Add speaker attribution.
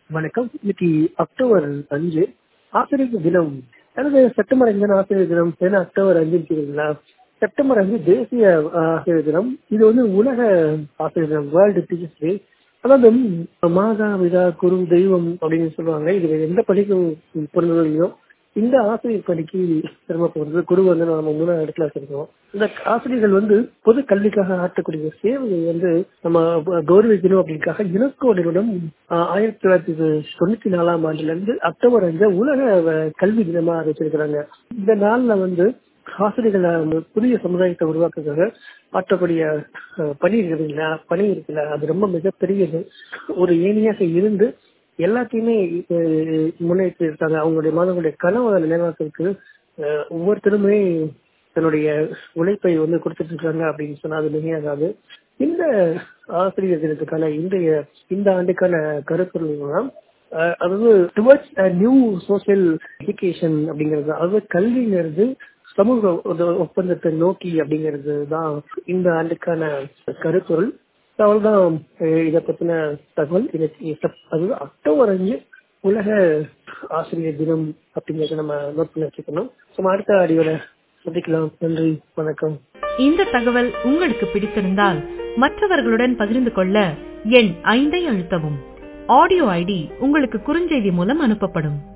Speaker 1: வணக்கம் இன்னைக்கு அக்டோபர் அஞ்சு ஆசிரியர் தினம் அல்லது செப்டம்பர் அஞ்சு ஆசிரியர் தினம் ஏன்னா அக்டோபர் அஞ்சு இருக்குங்களா செப்டம்பர் அஞ்சு தேசிய ஆசிரியர் தினம் இது வந்து உலக ஆசிரியர் தினம் வேர்ல்டு டீச்சர்ஸ் டே அதாவது மாதா பிதா குரு தெய்வம் அப்படின்னு சொல்லுவாங்க இது எந்த பள்ளிக்கும் பொருந்தோ இந்த ஆசிரியர் பணிக்கு சிரமப்படுறது குரு வந்து நம்ம மூணாவது இடத்துல வச்சிருக்கோம் இந்த ஆசிரியர்கள் வந்து பொது கல்விக்காக ஆற்றக்கூடிய சேவையை வந்து நம்ம கௌரவிக்கணும் அப்படின்காக யுனெஸ்கோ நிறுவனம் ஆயிரத்தி தொள்ளாயிரத்தி தொண்ணூத்தி நாலாம் ஆண்டுல இருந்து அக்டோபர் அஞ்சு உலக கல்வி தினமா அறிவிச்சிருக்கிறாங்க இந்த நாள்ல வந்து ஆசிரியர்களை புதிய சமுதாயத்தை உருவாக்குறதுக்காக ஆற்றக்கூடிய பணி இருக்குதுங்களா பணி இருக்குல்ல அது ரொம்ப மிகப்பெரியது ஒரு ஏணியாக இருந்து எல்லாத்தையுமே முன்னேற்றி இருக்காங்க அவங்களுடைய மாணவர்களுடைய கனவை நினைவாக்கிறதுக்கு ஒவ்வொருத்தருமே தன்னுடைய உழைப்பை வந்து கொடுத்துட்டு இருக்காங்க அப்படின்னு சொன்னா அது மிகையாகாது இந்த ஆசிரியர் தினத்துக்கான இன்றைய இந்த ஆண்டுக்கான கருப்பொருள் அதாவது டுவர்ட்ஸ் நியூ சோசியல் எஜுகேஷன் அப்படிங்கிறது அதாவது கல்விங்கிறது சமூக ஒப்பந்தத்தை நோக்கி அப்படிங்கிறது தான் இந்த ஆண்டுக்கான கருப்பொருள் அவ்வளவுதான் இதை பத்தின தகவல் அது அக்டோபர் அஞ்சு உலக ஆசிரியர் தினம் அப்படிங்கறத நம்ம நோட் பண்ணி வச்சுக்கணும் நம்ம அடுத்த அடியோட சந்திக்கலாம் நன்றி வணக்கம்
Speaker 2: இந்த தகவல் உங்களுக்கு பிடித்திருந்தால் மற்றவர்களுடன் பகிர்ந்து கொள்ள எண் ஐந்தை அழுத்தவும் ஆடியோ ஐடி உங்களுக்கு குறுஞ்செய்தி மூலம் அனுப்பப்படும்